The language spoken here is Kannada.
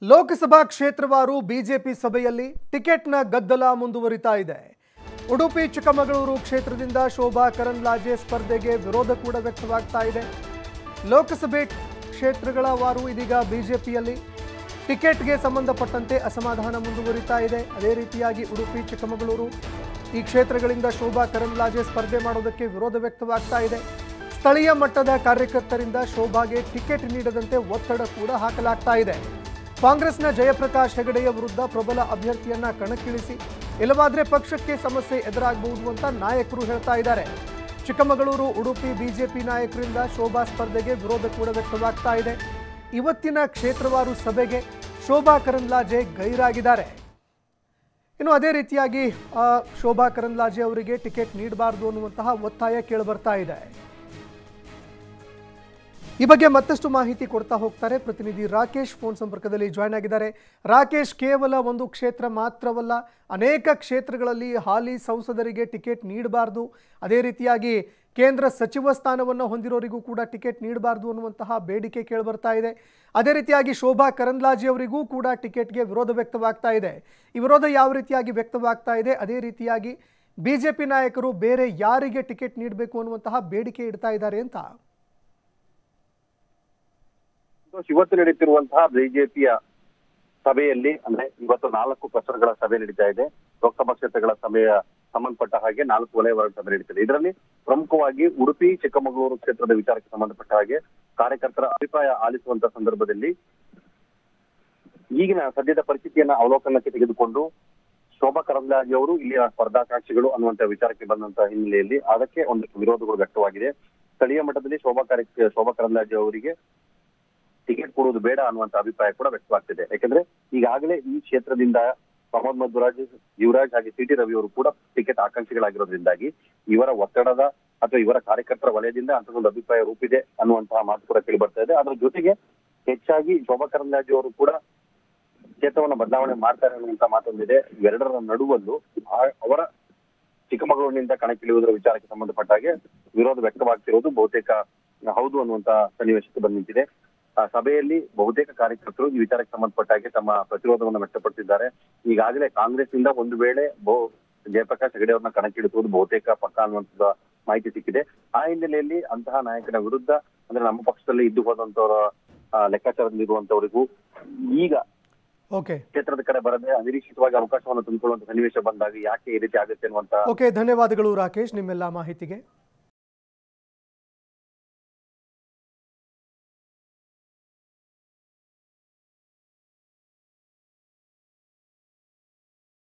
ಲೋಕಸಭಾ ಕ್ಷೇತ್ರವಾರು ಬಿಜೆಪಿ ಸಭೆಯಲ್ಲಿ ಟಿಕೆಟ್ನ ಗದ್ದಲ ಮುಂದುವರಿತಾ ಇದೆ ಉಡುಪಿ ಚಿಕ್ಕಮಗಳೂರು ಕ್ಷೇತ್ರದಿಂದ ಶೋಭಾ ಕರಂದ್ಲಾಜೆ ಸ್ಪರ್ಧೆಗೆ ವಿರೋಧ ಕೂಡ ವ್ಯಕ್ತವಾಗ್ತಾ ಇದೆ ಲೋಕಸಭೆ ಕ್ಷೇತ್ರಗಳ ವಾರು ಇದೀಗ ಬಿಜೆಪಿಯಲ್ಲಿ ಟಿಕೆಟ್ಗೆ ಸಂಬಂಧಪಟ್ಟಂತೆ ಅಸಮಾಧಾನ ಮುಂದುವರಿತಾ ಇದೆ ಅದೇ ರೀತಿಯಾಗಿ ಉಡುಪಿ ಚಿಕ್ಕಮಗಳೂರು ಈ ಕ್ಷೇತ್ರಗಳಿಂದ ಶೋಭಾ ಕರಂದ್ಲಾಜೆ ಸ್ಪರ್ಧೆ ಮಾಡೋದಕ್ಕೆ ವಿರೋಧ ವ್ಯಕ್ತವಾಗ್ತಾ ಇದೆ ಸ್ಥಳೀಯ ಮಟ್ಟದ ಕಾರ್ಯಕರ್ತರಿಂದ ಶೋಭಾಗೆ ಟಿಕೆಟ್ ನೀಡದಂತೆ ಒತ್ತಡ ಕೂಡ ಹಾಕಲಾಗ್ತಾ ಇದೆ ಕಾಂಗ್ರೆಸ್ನ ಜಯಪ್ರಕಾಶ್ ಹೆಗಡೆಯ ವಿರುದ್ಧ ಪ್ರಬಲ ಅಭ್ಯರ್ಥಿಯನ್ನ ಕಣಕ್ಕಿಳಿಸಿ ಇಲ್ಲವಾದ್ರೆ ಪಕ್ಷಕ್ಕೆ ಸಮಸ್ಯೆ ಎದುರಾಗಬಹುದು ಅಂತ ನಾಯಕರು ಹೇಳ್ತಾ ಇದ್ದಾರೆ ಚಿಕ್ಕಮಗಳೂರು ಉಡುಪಿ ಬಿಜೆಪಿ ನಾಯಕರಿಂದ ಶೋಭಾ ಸ್ಪರ್ಧೆಗೆ ವಿರೋಧ ಕೂಡ ವ್ಯಕ್ತವಾಗ್ತಾ ಇದೆ ಇವತ್ತಿನ ಕ್ಷೇತ್ರವಾರು ಸಭೆಗೆ ಶೋಭಾ ಕರಂದ್ಲಾಜೆ ಗೈರಾಗಿದ್ದಾರೆ ಇನ್ನು ಅದೇ ರೀತಿಯಾಗಿ ಆ, ಶೋಭಾ ಕರಂದ್ಲಾಜೆ ಅವರಿಗೆ ಟಿಕೆಟ್ ನೀಡಬಾರದು ಅನ್ನುವಂತಹ ಒತ್ತಾಯ ಕೇಳಿಬರ್ತಾ ಇದೆ ಈ ಬಗ್ಗೆ ಮತ್ತಷ್ಟು ಮಾಹಿತಿ ಕೊಡ್ತಾ ಹೋಗ್ತಾರೆ ಪ್ರತಿನಿಧಿ ರಾಕೇಶ್ ಫೋನ್ ಸಂಪರ್ಕದಲ್ಲಿ ಜಾಯ್ನ್ ಆಗಿದ್ದಾರೆ ರಾಕೇಶ್ ಕೇವಲ ಒಂದು ಕ್ಷೇತ್ರ ಮಾತ್ರವಲ್ಲ ಅನೇಕ ಕ್ಷೇತ್ರಗಳಲ್ಲಿ ಹಾಲಿ ಸಂಸದರಿಗೆ ಟಿಕೆಟ್ ನೀಡಬಾರ್ದು ಅದೇ ರೀತಿಯಾಗಿ ಕೇಂದ್ರ ಸಚಿವ ಸ್ಥಾನವನ್ನು ಹೊಂದಿರೋರಿಗೂ ಕೂಡ ಟಿಕೆಟ್ ನೀಡಬಾರ್ದು ಅನ್ನುವಂತಹ ಬೇಡಿಕೆ ಕೇಳಿಬರ್ತಾ ಇದೆ ಅದೇ ರೀತಿಯಾಗಿ ಶೋಭಾ ಕರಂದ್ಲಾಜೆ ಅವರಿಗೂ ಕೂಡ ಟಿಕೆಟ್ಗೆ ವಿರೋಧ ವ್ಯಕ್ತವಾಗ್ತಾ ಇದೆ ಈ ವಿರೋಧ ಯಾವ ರೀತಿಯಾಗಿ ವ್ಯಕ್ತವಾಗ್ತಾ ಇದೆ ಅದೇ ರೀತಿಯಾಗಿ ಬಿಜೆಪಿ ನಾಯಕರು ಬೇರೆ ಯಾರಿಗೆ ಟಿಕೆಟ್ ನೀಡಬೇಕು ಅನ್ನುವಂತಹ ಬೇಡಿಕೆ ಇಡ್ತಾ ಇದ್ದಾರೆ ಅಂತ ಇವತ್ತು ನಡೀತಿರುವಂತಹ ಬಿಜೆಪಿಯ ಸಭೆಯಲ್ಲಿ ಅಂದ್ರೆ ಇವತ್ತು ನಾಲ್ಕು ಪಕ್ಷಗಳ ಸಭೆ ನಡೀತಾ ಇದೆ ಲೋಕಸಭಾ ಕ್ಷೇತ್ರಗಳ ಸಭೆಯ ಸಂಬಂಧಪಟ್ಟ ಹಾಗೆ ನಾಲ್ಕು ವಲಯವಾರ ಸಭೆ ನಡೀತಿದೆ ಇದರಲ್ಲಿ ಪ್ರಮುಖವಾಗಿ ಉಡುಪಿ ಚಿಕ್ಕಮಗಳೂರು ಕ್ಷೇತ್ರದ ವಿಚಾರಕ್ಕೆ ಸಂಬಂಧಪಟ್ಟ ಹಾಗೆ ಕಾರ್ಯಕರ್ತರ ಅಭಿಪ್ರಾಯ ಆಲಿಸುವಂತ ಸಂದರ್ಭದಲ್ಲಿ ಈಗಿನ ಸದ್ಯದ ಪರಿಸ್ಥಿತಿಯನ್ನ ಅವಲೋಕನಕ್ಕೆ ತೆಗೆದುಕೊಂಡು ಶೋಭಾ ಕರಂದ್ಲಾಜೆ ಅವರು ಇಲ್ಲಿಯ ಸ್ಪರ್ಧಾಕಾಂಕ್ಷಿಗಳು ಅನ್ನುವಂತ ವಿಚಾರಕ್ಕೆ ಬಂದಂತ ಹಿನ್ನೆಲೆಯಲ್ಲಿ ಅದಕ್ಕೆ ಒಂದಷ್ಟು ವಿರೋಧಗಳು ವ್ಯಕ್ತವಾಗಿದೆ ಸ್ಥಳೀಯ ಮಟ್ಟದಲ್ಲಿ ಶೋಭಾ ಕಾರ್ಯ ಶೋಭಾ ಕರಂದ್ಲಾಜೆ ಅವರಿಗೆ ಟಿಕೆಟ್ ಕೊಡುವುದು ಬೇಡ ಅನ್ನುವಂತ ಅಭಿಪ್ರಾಯ ಕೂಡ ವ್ಯಕ್ತವಾಗ್ತಿದೆ ಯಾಕಂದ್ರೆ ಈಗಾಗಲೇ ಈ ಕ್ಷೇತ್ರದಿಂದ ಮೊಹಮ್ಮದ್ ಮಧುರಾಜ್ ಯುವರಾಜ್ ಹಾಗೆ ಸಿ ಟಿ ರವಿ ಅವರು ಕೂಡ ಟಿಕೆಟ್ ಆಕಾಂಕ್ಷಿಗಳಾಗಿರೋದ್ರಿಂದಾಗಿ ಇವರ ಒತ್ತಡದ ಅಥವಾ ಇವರ ಕಾರ್ಯಕರ್ತರ ವಲಯದಿಂದ ಅಂತದೊಂದು ಅಭಿಪ್ರಾಯ ರೂಪಿದೆ ಅನ್ನುವಂತಹ ಮಾತು ಕೂಡ ಕೇಳಿ ಬರ್ತಾ ಇದೆ ಅದರ ಜೊತೆಗೆ ಹೆಚ್ಚಾಗಿ ಶೋಭಾ ಕರಂದ್ಲಾಜೆ ಅವರು ಕೂಡ ಕ್ಷೇತ್ರವನ್ನ ಬದಲಾವಣೆ ಮಾಡ್ತಾರೆ ಅನ್ನುವಂತ ಮಾತೊಂದಿದೆ ಇವೆರಡರ ನಡುವಲ್ಲೂ ಆ- ಅವರ ಚಿಕ್ಕಮಗಳೂರಿನಿಂದ ಕಣಕ್ಕಿಳಿಯುವುದರ ವಿಚಾರಕ್ಕೆ ಸಂಬಂಧಪಟ್ಟ ಹಾಗೆ ವಿರೋಧ ವ್ಯಕ್ತವಾಗ್ತಿರೋದು ಬಹುತೇಕ ಹೌದು ಅನ್ನುವಂತ ಸನ್ನಿವೇಶಕ್ಕೆ ಬಂದು ನಿಂತಿದೆ ಆ ಸಭೆಯಲ್ಲಿ ಬಹುತೇಕ ಕಾರ್ಯಕರ್ತರು ಈ ವಿಚಾರಕ್ಕೆ ಸಂಬಂಧಪಟ್ಟ ಹಾಗೆ ತಮ್ಮ ಪ್ರತಿರೋಧವನ್ನು ವ್ಯಕ್ತಪಡಿಸಿದ್ದಾರೆ ಈಗಾಗಲೇ ಕಾಂಗ್ರೆಸ್ ಇಂದ ಒಂದು ವೇಳೆ ಬಹು ಜಯಪ್ರಕಾಶ್ ಹೆಗಡೆ ಅವ್ರನ್ನ ಕಣಕ್ಕಿಳಿಸುವುದು ಬಹುತೇಕ ಪಕ್ಕ ಅನ್ನುವಂಥದ್ದು ಮಾಹಿತಿ ಸಿಕ್ಕಿದೆ ಆ ಹಿನ್ನೆಲೆಯಲ್ಲಿ ಅಂತಹ ನಾಯಕನ ವಿರುದ್ಧ ಅಂದ್ರೆ ನಮ್ಮ ಪಕ್ಷದಲ್ಲಿ ಇದ್ದು ಹೋದಂತವರ ಆ, ಲೆಕ್ಕಾಚಾರದಲ್ಲಿರುವಂತವರಿಗೂ ಈಗ ಓಕೆ ಕ್ಷೇತ್ರದ ಕಡೆ ಬರದೆ ಅನಿರೀಕ್ಷಿತವಾಗಿ ಅವಕಾಶವನ್ನು ತಂದುಕೊಳ್ಳುವಂತ ಸನ್ನಿವೇಶ ಬಂದಾಗ ಯಾಕೆ ಈ ರೀತಿ ಆಗುತ್ತೆ ಅನ್ನುವಂತ ಓಕೆ ಧನ್ಯವಾದಗಳು ರಾಕೇಶ್ ನಿಮ್ಮೆಲ್ಲ ಮಾಹಿತಿಗೆ